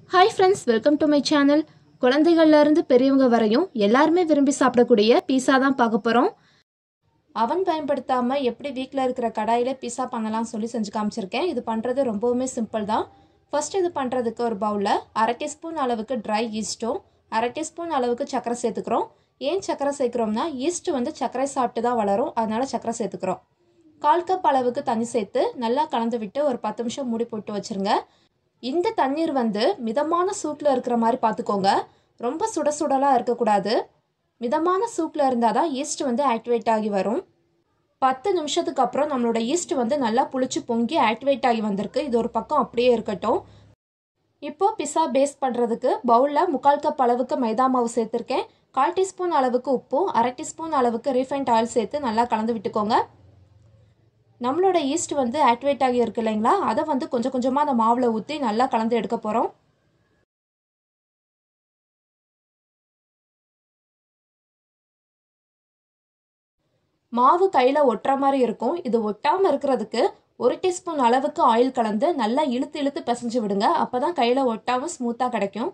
hi friends welcome to my channel குழந்தைகள்ல இருந்து பெரியவங்க வரையும் எல்லாருமே விரும்பி சாப்பிடக்கூடிய பீஸா தான் பார்க்க போகிறோம் அவன் பயன்படுத்தாமல் எப்படி வீட்டில் இருக்கிற கடாயில பீஸா பண்ணலாம்னு சொல்லி செஞ்சு காமிச்சிருக்கேன் இது பண்ணுறது ரொம்பவுமே சிம்பிள் தான் ஃபர்ஸ்ட் இது பண்ணுறதுக்கு ஒரு பவுலில் அரை டீஸ்பூன் அளவுக்கு ட்ரை ஈஸ்ட்டும் அரை டீஸ்பூன் அளவுக்கு சர்க்கரை சேர்த்துக்கிறோம் ஏன் சர்க்கரை சேர்க்குறோம்னா ஈஸ்ட் வந்து சர்க்கரை சாப்பிட்டு தான் வளரும் அதனால சர்க்கரை சேர்த்துக்கிறோம் கால் கப் அளவுக்கு தண்ணி சேர்த்து நல்லா கலந்து விட்டு ஒரு பத்து நிமிஷம் மூடி போட்டு வச்சுருங்க இந்த தண்ணீர் வந்து மிதமான சூட்டில் இருக்கிற மாதிரி பார்த்துக்கோங்க ரொம்ப சுட சுடலாக இருக்கக்கூடாது மிதமான சூட்டில் இருந்தால் தான் ஈஸ்ட் வந்து ஆக்டிவேட் ஆகி வரும் பத்து நிமிஷத்துக்கு அப்புறம் நம்மளோட ஈஸ்ட் வந்து நல்லா புளிச்சு பொங்கி ஆக்டிவேட் ஆகி வந்திருக்கு இது ஒரு பக்கம் அப்படியே இருக்கட்டும் இப்போ பிஸா பேஸ் பண்ணுறதுக்கு பவுலில் முக்கால் கப் அளவுக்கு மைதா மாவு சேர்த்துருக்கேன் கால் டீஸ்பூன் அளவுக்கு உப்பும் அரை டீஸ்பூன் அளவுக்கு ரீஃபைண்ட் ஆயில் சேர்த்து நல்லா கலந்து விட்டுக்கோங்க நம்மளோட ஈஸ்ட் வந்து ஆக்டிவேட் ஆகி இருக்கு இல்லைங்களா அதை வந்து கொஞ்சம் கொஞ்சமாக அந்த மாவில் ஊற்றி நல்லா கலந்து எடுக்க போகிறோம் மாவு கையில் ஒட்டுற மாதிரி இருக்கும் இது ஒட்டாமல் இருக்கிறதுக்கு ஒரு டீஸ்பூன் அளவுக்கு ஆயில் கலந்து நல்லா இழுத்து இழுத்து பிசைஞ்சு விடுங்க அப்போ தான் கையில் ஒட்டாமல் ஸ்மூத்தாக கிடைக்கும்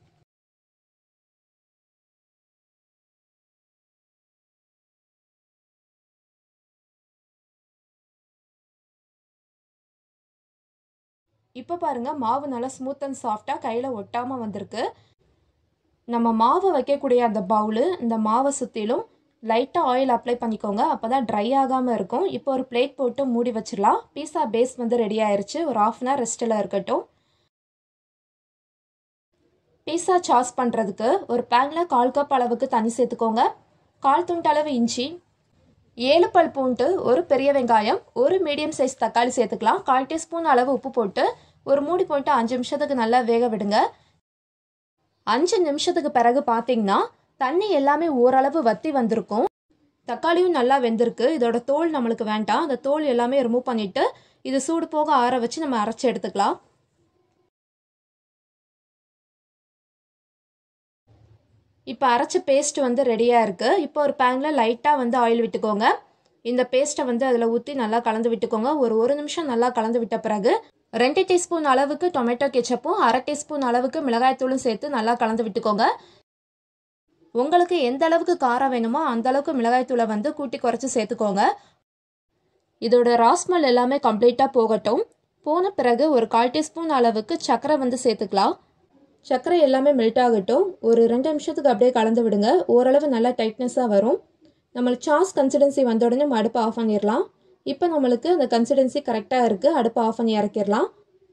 இப்போ பாருங்க மாவு நல்லா ஸ்மூத் அண்ட் சாஃப்டாக கையில் ஒட்டாமல் வந்திருக்கு நம்ம மாவை வைக்கக்கூடிய அந்த பவுலு இந்த மாவை சுற்றிலும் லைட்டாக ஆயில் அப்ளை பண்ணிக்கோங்க அப்போ தான் ட்ரை ஆகாமல் இருக்கும் இப்போ ஒரு பிளேட் போட்டு மூடி வச்சிடலாம் பீஸா பேஸ் வந்து ரெடி ஆயிருச்சு ஒரு ஆஃப் அன் ஹவர் ரெஸ்ட்டில் இருக்கட்டும் பீஸா சாஸ் பண்ணுறதுக்கு ஒரு பேனில் கால் கப் அளவுக்கு தண்ணி சேர்த்துக்கோங்க கால் துண்டு அளவு இஞ்சி ஏழு பல் பூண்டு ஒரு பெரிய வெங்காயம் ஒரு மீடியம் சைஸ் தக்காளி சேர்த்துக்கலாம் கால் டீஸ்பூன் அளவு உப்பு போட்டு ஒரு மூடி போட்டு அஞ்சு நிமிஷத்துக்கு நல்லா வேக விடுங்க அஞ்சு நிமிஷத்துக்கு பிறகு பார்த்தீங்கன்னா தண்ணி எல்லாமே ஓரளவு வத்தி வந்திருக்கும் தக்காளியும் நல்லா வெந்திருக்கு இதோட தோல் நம்மளுக்கு வேண்டாம் அந்த தோல் எல்லாமே ரிமூவ் பண்ணிட்டு இது சூடு போக ஆற வச்சு நம்ம அரைச்சி எடுத்துக்கலாம் இப்போ அரைச்ச பேஸ்ட் வந்து ரெடியாக இருக்குது இப்போ ஒரு பேனில் லைட்டாக வந்து ஆயில் விட்டுக்கோங்க இந்த பேஸ்ட்டை வந்து அதில் ஊற்றி நல்லா கலந்து விட்டுக்கோங்க ஒரு ஒரு நிமிஷம் நல்லா கலந்து விட்ட பிறகு ரெண்டு டீஸ்பூன் அளவுக்கு டொமேட்டோ கெச்சப்பும் அரை டீஸ்பூன் அளவுக்கு மிளகாய்த்தூளும் சேர்த்து நல்லா கலந்து விட்டுக்கோங்க உங்களுக்கு எந்த அளவுக்கு காரம் வேணுமோ அந்த அளவுக்கு மிளகாய்த்தூளை வந்து கூட்டி குறைச்சி சேர்த்துக்கோங்க இதோட ராஸ்மல் எல்லாமே கம்ப்ளீட்டாக போகட்டும் போன பிறகு ஒரு கால் டீஸ்பூன் அளவுக்கு சர்க்கரை வந்து சேர்த்துக்கலாம் சர்க்கரை எல்லாமே மெல்ட் ஆகட்டும் ஒரு ரெண்டு நிமிஷத்துக்கு அப்படியே கலந்து விடுங்க ஓரளவு நல்லா டைட்னஸாக வரும் நம்மளுக்கு சாஸ் கன்சிடென்சி வந்த உடனே நம்ம அடுப்பை ஆஃப் பண்ணிடலாம் இப்போ நம்மளுக்கு அந்த கன்சிடென்சி கரெக்டாக இருக்குது அடுப்பை ஆஃப் பண்ணி இறக்கிடலாம்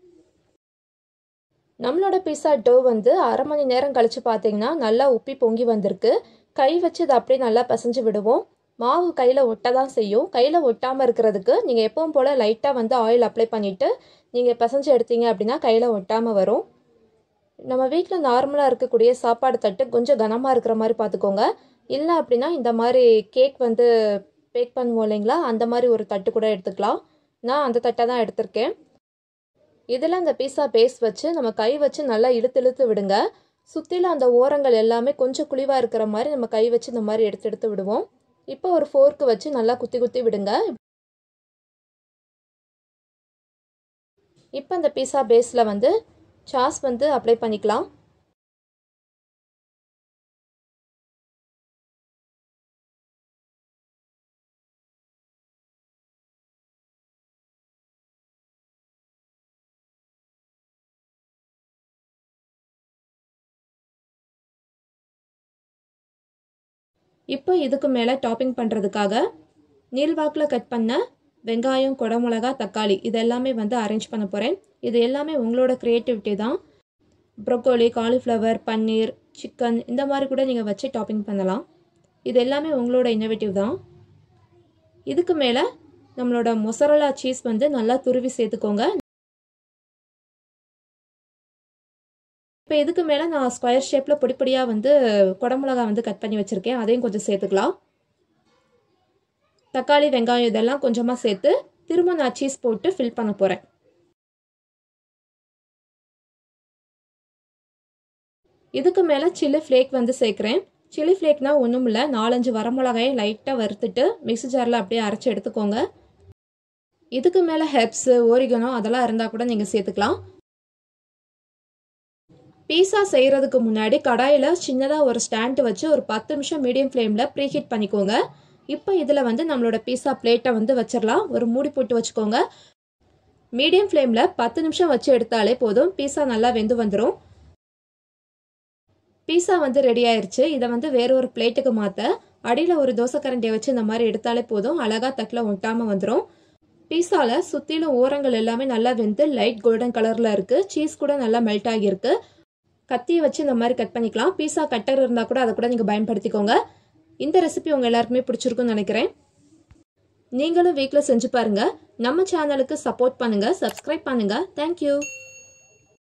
நம்மளோட பீஸா டோ வந்து அரை மணி நேரம் கழித்து பார்த்தீங்கன்னா நல்லா உப்பி பொங்கி வந்திருக்கு கை வச்சு இதை அப்படியே நல்லா பசைஞ்சு விடுவோம் மாவு கையில் ஒட்ட தான் செய்யும் கையில் ஒட்டாமல் இருக்கிறதுக்கு நீங்கள் எப்பவும் போல் லைட்டாக வந்து ஆயில் அப்ளை பண்ணிவிட்டு நீங்கள் பசைஞ்சு எடுத்தீங்க அப்படின்னா கையில் ஒட்டாமல் வரும் நம்ம வீட்டில் நார்மலாக இருக்கக்கூடிய சாப்பாடு தட்டு கொஞ்சம் கனமாக இருக்கிற மாதிரி பார்த்துக்கோங்க இல்லை அப்படின்னா இந்த மாதிரி கேக் வந்து பேக் பண்ணுவோம் இல்லைங்களா அந்த மாதிரி ஒரு தட்டு கூட எடுத்துக்கலாம் நான் அந்த தட்டை தான் எடுத்திருக்கேன் இதில் அந்த பீஸா பேஸ் வச்சு நம்ம கை வச்சு நல்லா இழுத்து இழுத்து விடுங்க சுற்றிலும் அந்த ஓரங்கள் எல்லாமே கொஞ்சம் குழிவாக இருக்கிற மாதிரி நம்ம கை வச்சு இந்த மாதிரி எடுத்து எடுத்து விடுவோம் இப்போ ஒரு ஃபோர்க்கு வச்சு நல்லா குத்தி குத்தி விடுங்க இப்போ அந்த பீஸா பேஸில் வந்து சாஸ் வந்து அப்ளை பண்ணிக்கலாம் இப்போ இதுக்கு மேலே டாப்பிங் பண்ணுறதுக்காக நீள்வாக்கில் கட் பண்ண வெங்காயம் குடமிளகா தக்காளி இது எல்லாமே வந்து அரேஞ்ச் பண்ண போகிறேன் இது எல்லாமே உங்களோட க்ரியேட்டிவிட்டி தான் ப்ரொக்கோலி காலிஃப்ளவர் பன்னீர் சிக்கன் இந்த மாதிரி கூட நீங்கள் வச்சு டாப்பிங் பண்ணலாம் இது எல்லாமே உங்களோட இன்னோவேட்டிவ் தான் இதுக்கு மேலே நம்மளோட மொசரலா சீஸ் வந்து நல்லா துருவி சேர்த்துக்கோங்க இப்போ இதுக்கு மேலே நான் ஸ்கொயர் ஷேப்பில் பொடி பொடியாக வந்து குடமிளகா வந்து கட் பண்ணி வச்சுருக்கேன் அதையும் கொஞ்சம் சேர்த்துக்கலாம் தக்காளி வெங்காயம் இதெல்லாம் கொஞ்சமாக சேர்த்து திரும்ப நான் சீஸ் போட்டு ஃபில் பண்ண போகிறேன் இதுக்கு மேலே சில்லி ஃப்ளேக் வந்து சேர்க்குறேன் சில்லி ஃப்ளேக்னா ஒன்றும் இல்லை நாலஞ்சு வரமிளகாயை லைட்டாக வறுத்துட்டு மிக்ஸி ஜாரில் அப்படியே அரைச்சி எடுத்துக்கோங்க இதுக்கு மேலே ஹெர்ப்ஸு ஓரிகனோ அதெல்லாம் இருந்தால் கூட நீங்கள் சேர்த்துக்கலாம் பீஸா செய்கிறதுக்கு முன்னாடி கடாயில் சின்னதாக ஒரு ஸ்டாண்டு வச்சு ஒரு பத்து நிமிஷம் மீடியம் ஃப்ளேமில் ப்ரீஹீட் பண்ணிக்கோங்க இப்போ இதில் வந்து நம்மளோட பீஸா பிளேட்டை வந்து வச்சிடலாம் ஒரு மூடி போட்டு வச்சுக்கோங்க மீடியம் ஃப்ளேமில் பத்து நிமிஷம் வச்சு எடுத்தாலே போதும் பீஸா நல்லா வெந்து வந்துடும் பீஸா வந்து ரெடி ஆயிருச்சு இதை வந்து வேற ஒரு பிளேட்டுக்கு மாற்ற அடியில் ஒரு தோசை கரண்டியை வச்சு இந்த மாதிரி எடுத்தாலே போதும் அழகாக தட்டில் ஒட்டாமல் வந்துடும் பீஸாவில் சுற்றிலும் ஓரங்கள் எல்லாமே நல்லா வெந்து லைட் கோல்டன் கலரில் இருக்குது சீஸ் கூட நல்லா மெல்ட் ஆகியிருக்கு கத்தியை வச்சு இந்த மாதிரி கட் பண்ணிக்கலாம் பீஸா கட்டர் இருந்தால் கூட அதை கூட நீங்கள் பயன்படுத்திக்கோங்க இந்த ரெசிபி உங்கள் எல்லாருக்குமே பிடிச்சிருக்குன்னு நினைக்கிறேன் நீங்களும் வீட்டில் செஞ்சு பாருங்கள் நம்ம சேனலுக்கு சப்போர்ட் பண்ணுங்கள் சப்ஸ்கிரைப் பண்ணுங்கள் தேங்க்யூ